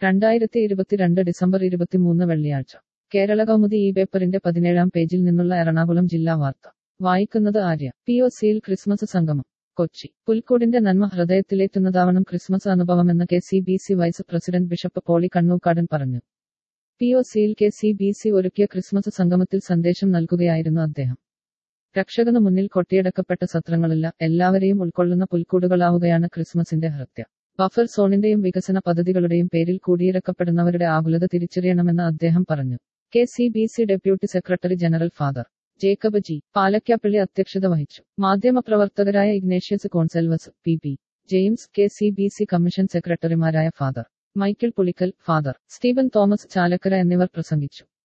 രണ്ടായിരത്തി ഇരുപത്തിരണ്ട് ഡിസംബർ ഇരുപത്തിമൂന്ന് വെള്ളിയാഴ്ച കേരള കൗമുദി ഈ പേപ്പറിന്റെ പതിനേഴാം പേജിൽ നിന്നുള്ള എറണാകുളം ജില്ലാ വാർത്ത വായിക്കുന്നത് ആര്യ പി ഒ സിയിൽ ക്രിസ്മസ് സംഗമം കൊച്ചി പുൽക്കൂടിന്റെ നന്മ ഹൃദയത്തിലേറ്റുന്നതാവണം ക്രിസ്മസ് അനുഭവമെന്ന് K C B C vice president bishop Poly Kannookadan പറഞ്ഞു പി ഒ സിയിൽ കെ സി ബി സി ഒരുക്കിയ ക്രിസ്മസ് സംഗമത്തിൽ സന്ദേശം നൽകുകയായിരുന്നു അദ്ദേഹം രക്ഷകന് മുന്നിൽ കൊട്ടിയടക്കപ്പെട്ട സത്രങ്ങളില്ല എല്ലാവരെയും ഉൾക്കൊള്ളുന്ന പുൽക്കൂടുകളാവുകയാണ് ക്രിസ്മസിന്റെ ഹൃത്യ ബഫർ സോണിന്റെയും വികസന പദ്ധതികളുടെയും പേരിൽ കുടിയിറക്കപ്പെടുന്നവരുടെ ആകുലത തിരിച്ചറിയണമെന്ന് അദ്ദേഹം പറഞ്ഞു K C B C deputy secretary general father Jacob G Palakkappilly അധ്യക്ഷത വഹിച്ചു മാധ്യമപ്രവർത്തകരായ Ignatius Gonsalves P P James K C B C commission സെക്രട്ടറിമാരായ ഫാദർ മൈക്കിൾ പുളിക്കൽ ഫാദർ സ്റ്റീവൻ തോമസ് ചാലക്കര എന്നിവർ പ്രസംഗിച്ചു